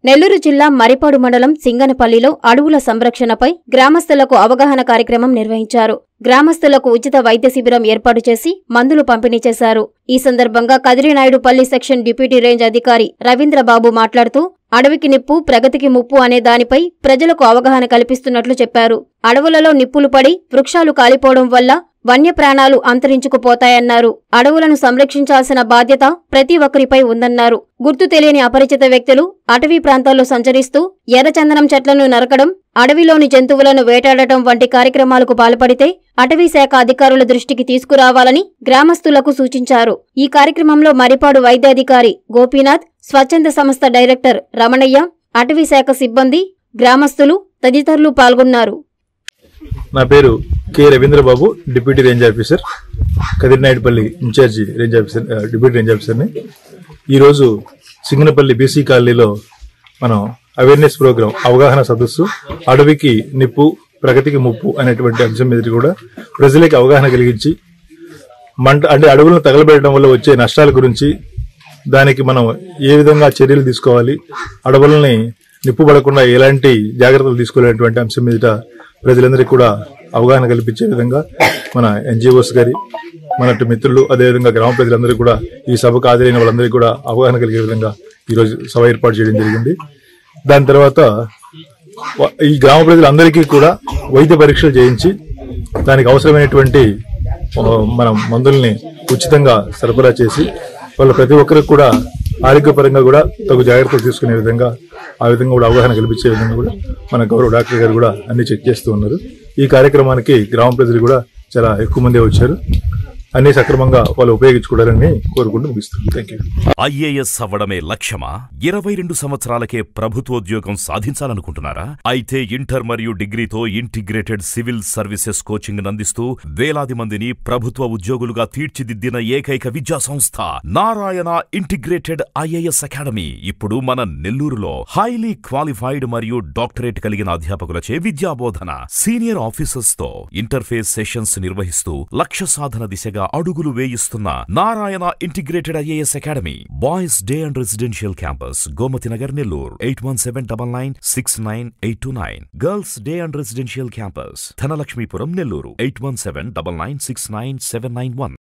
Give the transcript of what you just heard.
నెల్లూరు జిల్లా మరిపాడు మండలం సింగనపల్లిలో అడవుల సంరక్షణపై గ్రామస్తులకు అవగాహన కార్యక్రమం నిర్వహించారు గ్రామస్తులకు ఉచిత వైద్య శిబిరం ఏర్పాటు చేసి మందులు పంపిణీ చేశారు ఈ సందర్భంగా కదిరినాయుడుపల్లి సెక్షన్ డిప్యూటీ రేంజ్ అధికారి రవీంద్రబాబు మాట్లాడుతూ అడవికి నిప్పు ప్రగతికి ముప్పు అనే దానిపై ప్రజలకు అవగాహన కల్పిస్తున్నట్లు చెప్పారు అడవులలో నిప్పులు పడి వృక్షాలు కాలిపోవడం వల్ల వన్యప్రాణాలు అంతరించుకుపోతాయన్నారు అడవులను సంరక్షించాల్సిన బాధ్యత ప్రతి ఒక్కరిపై ఉందన్నారు గుర్తు తెలియని అపరిచిత వ్యక్తులు అటవీ ప్రాంతాల్లో సంచరిస్తూ ఎర్రచందనం చెట్లను నరకడం అడవిలోని జంతువులను వేటాడటం వంటి కార్యక్రమాలకు పాల్పడితే అటవీ శాఖ అధికారుల దృష్టికి తీసుకురావాలని గ్రామస్తులకు సూచించారు ఈ కార్యక్రమంలో మరిపాడు వైద్యాధికారి గోపీనాథ్ స్వచ్ఛంద సంస్థ డైరెక్టర్ రమణయ్య అటవీ శాఖ సిబ్బంది గ్రామస్తులు తదితరులు పాల్గొన్నారు నా పేరు K Ravindrababu deputy range officer Kadirinayudupalli in charge range officer ఆ, డిప్యూటీ రేంజ్ ఆఫీసర్ని ఈరోజు సింగనపల్లి బీసీ కాలనీలో మనం అవేర్నెస్ ప్రోగ్రాం అవగాహన సదస్సు అడవికి నిప్పు ప్రగతికి ముప్పు అనేటువంటి అంశం మీద కూడా ప్రజలకి అవగాహన కలిగించి మంట అంటే అడవులను తగలబెట్టడం వల్ల వచ్చే నష్టాల గురించి దానికి మనం ఏ విధంగా చర్యలు తీసుకోవాలి అడవులని నిప్పుపడకుండా ఎలాంటి జాగ్రత్తలు తీసుకోవాలనేటువంటి అంశం మీద ప్రజలందరికీ కూడా అవగాహన కల్పించే విధంగా మన ఎన్జిఓస్ గారి మన మిత్రులు అదేవిధంగా గ్రామ ప్రజలందరూ కూడా ఈ సభకు హాజరైన వాళ్ళందరికీ కూడా అవగాహన కలిగే విధంగా ఈరోజు సభ ఏర్పాటు చేయడం జరిగింది దాని తర్వాత వ- ఈ గ్రామ ప్రజలందరికీ కూడా వైద్య పరీక్షలు చేయించి దానికి అవసరమైనటువంటి ఆ, మన మందుల్ని ఉచితంగా సరఫరా చేసి వాళ్ళ ప్రతి ఒక్కరికి కూడా ఆరోగ్యపరంగా కూడా తగు జాగ్రత్తలు తీసుకునే విధంగా ఆ విధంగా కూడా అవగాహన కల్పించే విధంగా కూడా మన గౌరవ డాక్టర్ గారు కూడా అన్ని చెక్ చేస్తూ ఉన్నారు ఈ కార్యక్రమానికి గ్రామ ప్రజలు కూడా చాలా ఎక్కువ మంది వచ్చారు అన్ని సక్రమంగా వాళ్ళు ఉపయోగించుకోవాలని కోరుకుంటూ ముగిస్తున్నాను థ్యాంక్ యూ ఐఏఎస్ అవ్వడమే లక్ష్యమా ఇరవై రెండు సంవత్సరాలకే ప్రభుత్వోద్యోగం సాధించాలనుకుంటున్నారా అయితే ఇంటర్ మరియు డిగ్రీతో ఇంటిగ్రేటెడ్ సివిల్ సర్వీసెస్ కోచింగ్ అందిస్తూ వేలాది మందిని ప్రభుత్వ ఉద్యోగులుగా తీర్చిదిద్దిన ఏకైక విద్యా సంస్థ నారాయణ ఇంటిగ్రేటెడ్ ఐఏఎస్ అకాడమీ ఇప్పుడు మన నెల్లూరులో హైలీ క్వాలిఫైడ్ మరియు డాక్టరేట్ కలిగిన అధ్యాపకులచే విద్యాబోధన సీనియర్ ఆఫీసర్స్ తో ఇంటర్ఫేస్ సెషన్స్ నిర్వహిస్తూ లక్ష్య సాధన దిశగా అడుగులు వేయిస్తున్న Narayana integrated IAS academy boys day and residential campus Gomathi Nagar Nellore eight one seven double nine six nine eight two nine girls day and residential campus Dhanalakshmipuram Nellore eight one seven double nine six nine seven nine one